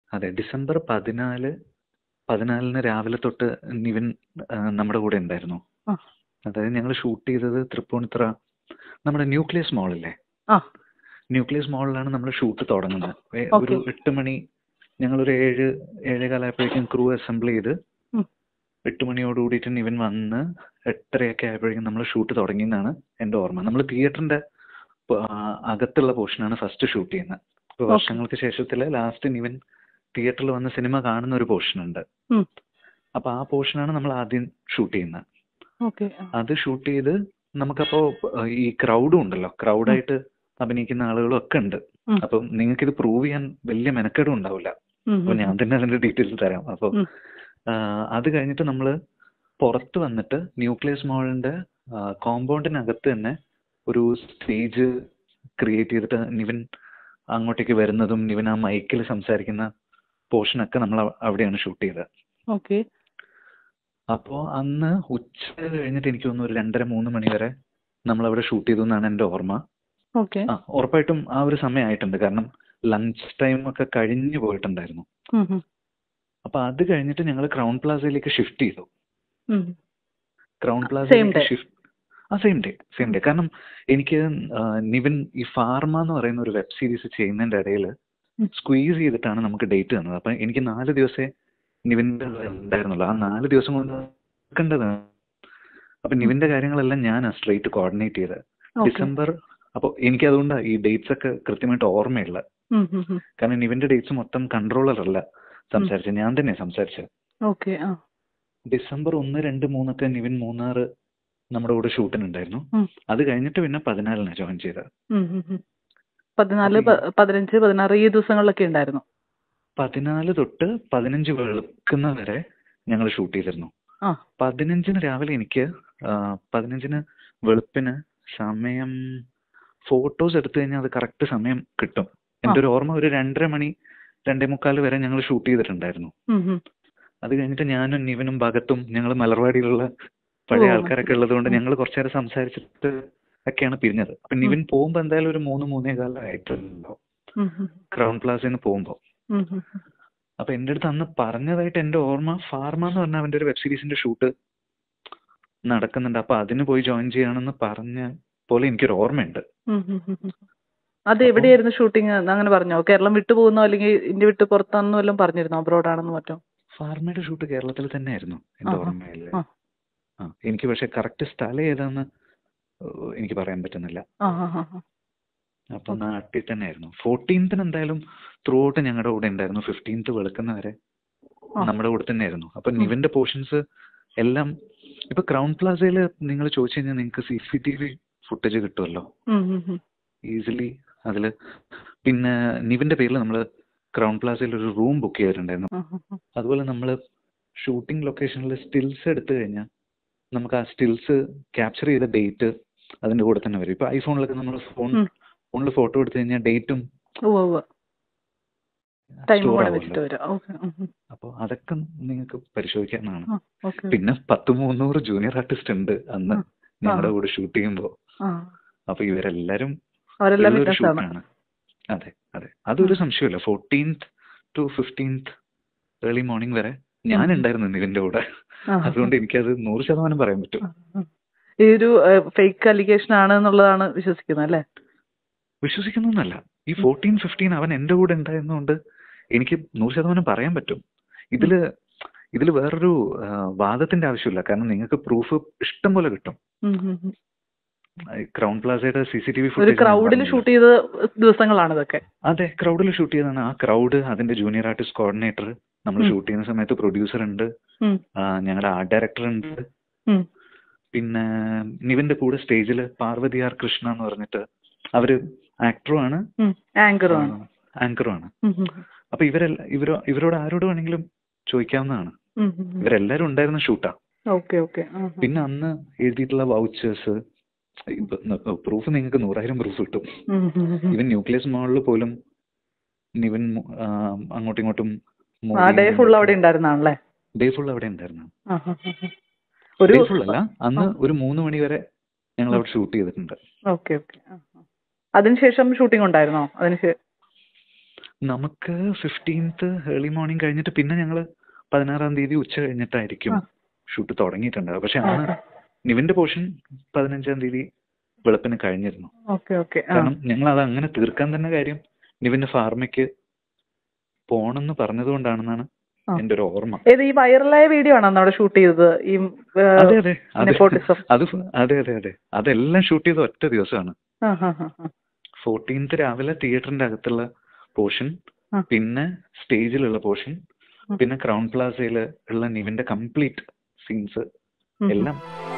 അതെ ഡിസംബർ പതിനാല് പതിനാലിന് രാവിലെ തൊട്ട് നിവിൻ ആ, നമ്മുടെ കൂടെ ഉണ്ടായിരുന്നു ആ. അതായത് ഞങ്ങൾ ഷൂട്ട് ചെയ്തത് തൃപ്പൂണിത്തുറ നമ്മുടെ ന്യൂക്ലിയസ് മാളില്ലേ ആ ന്യൂക്ലിയസ് മാളിലാണ് നമ്മൾ ഷൂട്ട് തുടങ്ങുന്നത് ഏ- ഒരു Okay. എട്ട് മണി ഞങ്ങളൊരു ഏഴ് ഏഴേകാലായപ്പോഴേക്കും ക്രൂ അസംബിൾ ചെയ്ത് ഉം. എട്ട് മണിയോട് കൂടിയിട്ട് നിവിൻ വന്ന് എട്ടരയൊക്കെ ആയപ്പോഴേക്കും നമ്മൾ ഷൂട്ട് തുടങ്ങിയെന്നാണ് എൻ്റെ ഓർമ്മ നമ്മൾ തിയേറ്ററിന്റെ അകത്തുള്ള പോർഷനാണ് ഫസ്റ്റ് ഷൂട്ട് ചെയ്യുന്നത് ഇപ്പൊ Okay. വർഷങ്ങൾക്ക് ശേഷത്തില് ലാസ്റ്റ് നിവിൻ തിയേറ്ററിൽ വന്ന് സിനിമ കാണുന്ന ഒരു പോർഷൻ ഉണ്ട് ഉം. അപ്പൊ ആ പോർഷനാണ് നമ്മൾ ആദ്യം ഷൂട്ട് ചെയ്യുന്നത് ഓക്കെ അത് ഷൂട്ട് ചെയ്ത് നമുക്കപ്പോ ഏഹ്, ഈ ക്രൗഡും ഉണ്ടല്ലോ ക്രൗഡായിട്ട് അഭിനയിക്കുന്ന ആളുകളും ഒക്കെ ഉണ്ട് ഉം. അപ്പം നിങ്ങൾക്ക് ഇത് പ്രൂവ് ചെയ്യാൻ വലിയ മെനക്കേടും ഉണ്ടാവില്ല അപ്പൊ ഞാൻ തന്നെ അതിന്റെ ഡീറ്റെയിൽസ് തരാം അപ്പൊ ഉം. അത് കഴിഞ്ഞിട്ട് നമ്മൾ പുറത്ത് വന്നിട്ട് ന്യൂക്ലിയസ് മോളിന്റെ കോമ്പൗണ്ടിനകത്ത് തന്നെ ഒരു സ്റ്റേജ് ക്രിയേറ്റ് ചെയ്തിട്ട് നിവിൻ അങ്ങോട്ടേക്ക് വരുന്നതും നിവിൻ ആ മൈക്കിൽ സംസാരിക്കുന്ന പോർഷനൊക്കെ നമ്മൾ അവിടെയാണ് ഷൂട്ട് ചെയ്തത് ഓക്കെ അപ്പോ അന്ന് ഉച്ച കഴിഞ്ഞിട്ട് എനിക്ക് തോന്നുന്നു ഒരു രണ്ടര മൂന്ന് മണി വരെ നമ്മൾ അവിടെ ഷൂട്ട് ചെയ്തു എന്നാണ് എന്റെ ഓർമ്മ ഓക്കെ ആ ഉറപ്പായിട്ടും ആ ഒരു സമയമായിട്ടുണ്ട് കാരണം ലഞ്ച് ടൈം ഒക്കെ കഴിഞ്ഞു പോയിട്ടുണ്ടായിരുന്നു അപ്പൊ അത് കഴിഞ്ഞിട്ട് ഞങ്ങൾ ക്രൗൺ പ്ലാസയിലേക്ക് ഷിഫ്റ്റ് ചെയ്തു ക്രൗൺ Same പ്ലാസയിലേക്ക് day. ഷിഫ്റ്റ് ആ സെയിം ഡേ സെയിം ഡേ കാരണം എനിക്ക് ആ, നിവിൻ ഈ ഫാർമ എന്ന് പറയുന്ന ഒരു വെബ് സീരീസ് ചെയ്യുന്നതിന്റെ ഇടയിൽ ഉം. സ്ക്വീസ് ചെയ്തിട്ടാണ് നമുക്ക് ഡേറ്റ് തന്നത് അപ്പൊ എനിക്ക് നാല് ദിവസമേ നിവിന്റെ ഉണ്ടായിരുന്നുള്ളൂ ആ നാല് ദിവസം കൊണ്ട് നടക്കേണ്ടതാണ് അപ്പൊ നിവിന്റെ കാര്യങ്ങളെല്ലാം ഞാൻ സ്ട്രേറ്റ് കോർഡിനേറ്റ് ചെയ്ത് ഡിസംബർ അപ്പോൾ എനിക്ക് അതുകൊണ്ടാണ് ഈ ഡേറ്റ്സ് ഒക്കെ കൃത്യമായിട്ട് ഓർമ്മയുള്ള കാരണം നിവിന്റെ ഡേറ്റ്സ് മൊത്തം കൺട്രോളർ അല്ല സംസാരിച്ചത് ഞാൻ തന്നെ സംസാരിച്ചത് ഓക്കെ ആ ഡിസംബർ ഒന്ന് രണ്ട് മൂന്നൊക്കെ നിവിൻ മൂന്നാറ് നമ്മുടെ കൂടെ ഷൂട്ടിനുണ്ടായിരുന്നു ഉം. അത് കഴിഞ്ഞിട്ട് പിന്നെ പതിനാലിനാണ് ജോയിൻ ചെയ്തത് ഉം, ഉം, ഉം. പതിനാല് പ- പതിനഞ്ച് പതിനാറ് ഈ ദിവസങ്ങളിലൊക്കെ ഉണ്ടായിരുന്നു പതിനാല് തൊട്ട് പതിനഞ്ച് വെളുക്കുന്ന വരെ ഞങ്ങൾ ഷൂട്ട് ചെയ്തിരുന്നു ആ പതിനഞ്ചിന് രാവിലെ എനിക്ക് ആ, പതിനഞ്ചിന് വെളുപ്പിന് സമയം ഫോട്ടോസ് എടുത്തു കഴിഞ്ഞാൽ അത് കറക്റ്റ് സമയം കിട്ടും എൻ്റെ ഒരു ഓർമ്മ ഒരു രണ്ടര മണി രണ്ടേ മുക്കാൽ വരെ ഞങ്ങൾ ഷൂട്ട് ചെയ്തിട്ടുണ്ടായിരുന്നു ഉം, ഉം. അത് കഴിഞ്ഞിട്ട് ഞാനും നിവനും ഭഗത്തും ഞങ്ങൾ മലർവാടിയിലുള്ള പഴയ ഓ, ആൾക്കാരൊക്കെ ഉള്ളതുകൊണ്ട് ഉം. ഞങ്ങൾ കുറച്ചു നേരം സംസാരിച്ചിട്ട് ഒക്കെയാണ് പിരിഞ്ഞത് അപ്പൊ നിവിൻ പോകുമ്പോ എന്തായാലും ഒരു മൂന്ന് മൂന്നേ കാലമായിട്ടുണ്ടോ ഉം, ഉം. ക്രൗൺ പ്ലാസയിൽ നിന്ന് പോകുമ്പോ ഉം, ഉം, ഉം. അപ്പൊ എന്റെ അടുത്ത് അന്ന് പറഞ്ഞതായിട്ട് എന്റെ ഓർമ്മ ഫാർമ എന്ന് പറഞ്ഞ അവന്റെ ഒരു വെബ് സീരീസിന്റെ ഷൂട്ട് നടക്കുന്നുണ്ട് അപ്പൊ അതിന് പോയി ജോയിൻ ചെയ്യണമെന്ന് പറഞ്ഞ പോലെ എനിക്കൊരു ഓർമ്മയുണ്ട് ഉം, ഉം, ഉം, ഉം. അത് എവിടെയായിരുന്നു ഷൂട്ടിംഗ് അങ്ങനെ പറഞ്ഞോ കേരളം വിട്ടു പോകുന്നോ അല്ലെങ്കിൽ ഇന്ത്യ വിട്ട് പുറത്താണെന്നോ വല്ലതും പറഞ്ഞിരുന്നോ അബ്രോഡ് ആണെന്ന് മറ്റോ ഫാർമയുടെ ഷൂട്ട് കേരളത്തിൽ തന്നെയായിരുന്നു എന്റെ ആഹാ. ഓർമ്മയിൽ ആ. ആ എനിക്ക് പക്ഷെ കറക്റ്റ് സ്ഥലം ഏതാന്ന് ഏഹ് എനിക്ക് പറയാൻ പറ്റുന്നില്ല ആ ആ ആ ആ. അപ്പൊ നാട്ടിൽ തന്നെയായിരുന്നു ഫോർട്ടീൻത്തിന് എന്തായാലും ത്രൂ ഔട്ട് ഞങ്ങളുടെ കൂടെ ഉണ്ടായിരുന്നു ഫിഫ്റ്റീൻത്ത് വെളുക്കുന്ന വരെ ആ. നമ്മുടെ കൂടെ തന്നെയായിരുന്നു അപ്പൊ നിവിന്റെ പോർഷൻസ് എല്ലാം ഇപ്പൊ ക്രൗൺ പ്ലാസയിൽ നിങ്ങൾ ചോദിച്ചു കഴിഞ്ഞാൽ നിങ്ങൾക്ക് C C T V footage കിട്ടുമല്ലോ ഉം, ഉം, ഉം. ഈസിലി അതില് പിന്നെ നിവിന്റെ പേരിൽ നമ്മൾ ക്രൗൺ പ്ലാസയിൽ ഒരു റൂം ബുക്ക് ചെയ്തിട്ടുണ്ടായിരുന്നു ആ, ആ, ആ. അതുപോലെ നമ്മൾ ഷൂട്ടിംഗ് ലൊക്കേഷനിൽ സ്റ്റിൽസ് എടുത്തു കഴിഞ്ഞാൽ നമുക്ക് ആ സ്റ്റിൽസ് ക്യാപ്ചർ ചെയ്ത ഡേറ്റ് അതിന്റെ കൂടെ തന്നെ വരും ഇപ്പൊ ഐഫോണിലൊക്കെ നമ്മൾ ഫോൺ ഉം. ഫോണിൽ ഫോട്ടോ എടുത്തു കഴിഞ്ഞാൽ ഡേറ്റും ഉവ്വ് ഉവ്വ്. ടൈം സ്റ്റോർ കൂടെ വെച്ചിട്ട് ആവുമല്ലോ വരാം ഓക്കെ ഉം, ഉം. അപ്പോൾ അതൊക്കെ നിങ്ങൾക്ക് പരിശോധിക്കാവുന്നതാണ് ആ, ഓക്കെ പിന്നെ പത്ത് മുന്നൂറ് ജൂനിയർ ആർട്ടിസ്റ്റ് ഉണ്ട് അന്ന് ആ. ഞങ്ങളുടെ കൂടെ ഷൂട്ട് ചെയ്യുമ്പോൾ ആ അപ്പൊ ഇവരെല്ലാരും അവരെല്ലാം ഉള്ളൊരു വിറ്റ്നസ് ആണ് ഷൂട്ടാണ് അതെ അതെ അതൊരു സംശയമില്ല fourteenth to fifteenth early morning വരെ ഞാൻ ഉം. ഉണ്ടായിരുന്നു ഇതിന്റെ കൂടെ ആ, അതുകൊണ്ട് എനിക്കത് നൂറ് ശതമാനം പറയാൻ പറ്റും ആ, ആ. ഈ ഒരു ഫേക്ക് അലിഗേഷൻ ആണ് എന്നുള്ളതാണ് വിശ്വസിക്കുന്നത് അല്ലേ വിശ്വസിക്കുന്നൊന്നല്ല ഈ ഫോർട്ടീൻ ഫിഫ്റ്റീൻ അവൻ എന്റെ കൂടെ ഉണ്ടായിരുന്നതുകൊണ്ട് എനിക്ക് നൂറ് ശതമാനം പറയാൻ പറ്റും ഇതില് ഇതിൽ വേറൊരു ആ, വാദത്തിന്റെ ആവശ്യമില്ല കാരണം നിങ്ങൾക്ക് പ്രൂഫ് ഇഷ്ടം പോലെ കിട്ടും ഉം, ഉം, ഉം. ക്രൗൺ പ്ലാസയുടെ സി സി ടി വി ഒരു ഫുട്ടേജ് ക്രൗഡിൽ ഷൂട്ട് ചെയ്ത ദിവസങ്ങളാണ് ഇതൊക്കെ അതെ ക്രൗഡിൽ ഷൂട്ട് ചെയ്തതാണ് ആ ക്രൗഡ് അതിന്റെ ജൂനിയർ ആർട്ടിസ്റ്റ് കോർഡിനേറ്റർ നമ്മൾ ഉം. ഷൂട്ട് ചെയ്യുന്ന സമയത്ത് പ്രൊഡ്യൂസർ ഉണ്ട് ഉം, ആ, ഞങ്ങളുടെ ആർട്ട് ഡയറക്ടർ ഉണ്ട് ഉം. പിന്നെ നിവിന്റെ കൂടെ സ്റ്റേജിൽ പാർവതി ആർ കൃഷ്ണ എന്ന് പറഞ്ഞിട്ട് അവര് ആക്ടറും ആണ് ഉം. ആങ്കറും ആണ് ആങ്കറും ആണ് ഉം, ഉം, അപ്പൊ ഇവരെല്ലാം ഇവരോ ഇവരോട് ആരോട് വേണമെങ്കിലും ചോദിക്കാവുന്നതാണ് ഉം, ഉം, ഉം. ഇവരെല്ലാരും ഉണ്ടായിരുന്ന ഷൂട്ടാ ഓക്കെ ഓക്കെ ആ, ആ. പിന്നെ അന്ന് എഴുതിയിട്ടുള്ള വൗച്ചേഴ്സ് പ്രൂഫ് നിങ്ങൾക്ക് നൂറായിരം പ്രൂഫ് കിട്ടും ഉം, ഉം, ഉം. ഇവൻ ന്യൂക്ലിയസ് മോളിൽ പോലും നിവൻ ആ, അങ്ങോട്ടും ഇങ്ങോട്ടും ആ ഡേ ഫുൾ അവിടെ ഉണ്ടായിരുന്നാണല്ലേ ഡേ ഫുൾ അവിടെ ഉണ്ടായിരുന്നു ആ, ആ, ആ, ആ. ഒരു ഡേ ഫുൾ അല്ല അന്ന് ഒരു മൂന്ന് മണി വരെ ഞങ്ങൾ അവിടെ ഷൂട്ട് ചെയ്തിട്ടുണ്ട് ഓക്കെ ഓക്കെ ആ, ആ. അതിനുശേഷം ഷൂട്ടിംഗ് ഉണ്ടായിരുന്നോ അതിനുശേഷം നമുക്ക് ഫിഫ്റ്റീൻത്ത് ഏർലി മോർണിംഗ് കഴിഞ്ഞിട്ട് പിന്നെ ഞങ്ങള് പതിനാറാം തീയതി ഉച്ച കഴിഞ്ഞിട്ടായിരിക്കും ആ. ഷൂട്ട് തുടങ്ങിയിട്ടുണ്ടാവുക പക്ഷെ ആണ് ഓക്കെ നിവിന്റെ പോർഷൻ പതിനഞ്ചാം തീയതി വെളുപ്പിന് കഴിഞ്ഞിരുന്നു ഓക്കെ ഓക്കെ ആ കാരണം ഞങ്ങൾ അത് അങ്ങനെ തീർക്കാൻ തന്നെ കാര്യം നിവിന്റെ ഫാർമയ്ക്ക് പോണെന്ന് പറഞ്ഞതുകൊണ്ടാണെന്നാണ് ആ. എന്റെ ഒരു ഓർമ്മ ഏത് ഈ വൈറലായ വീഡിയോ ആണോ അവിടെ ഷൂട്ട് ചെയ്തത് ഈ അതെ അതെ അതെ നെപ്പോട്ടിസം അത് ഫ- അതെ അതെ അതെ അതെല്ലാം ഷൂട്ട് ചെയ്ത ഒറ്റ ദിവസമാണ് ആ ഹാ ഹാ ഹാ ഫോർട്ടീൻത്ത് രാവിലെ തിയേറ്ററിന്റെ അകത്തുള്ള പോർഷൻ ആ. പിന്നെ സ്റ്റേജിലുള്ള പോർഷൻ ഉം. പിന്നെ ക്രൗൺ പ്ലാസയിൽ ഉള്ള നിവിന്റെ കംപ്ലീറ്റ് സീൻസ് ഉം. എല്ലാം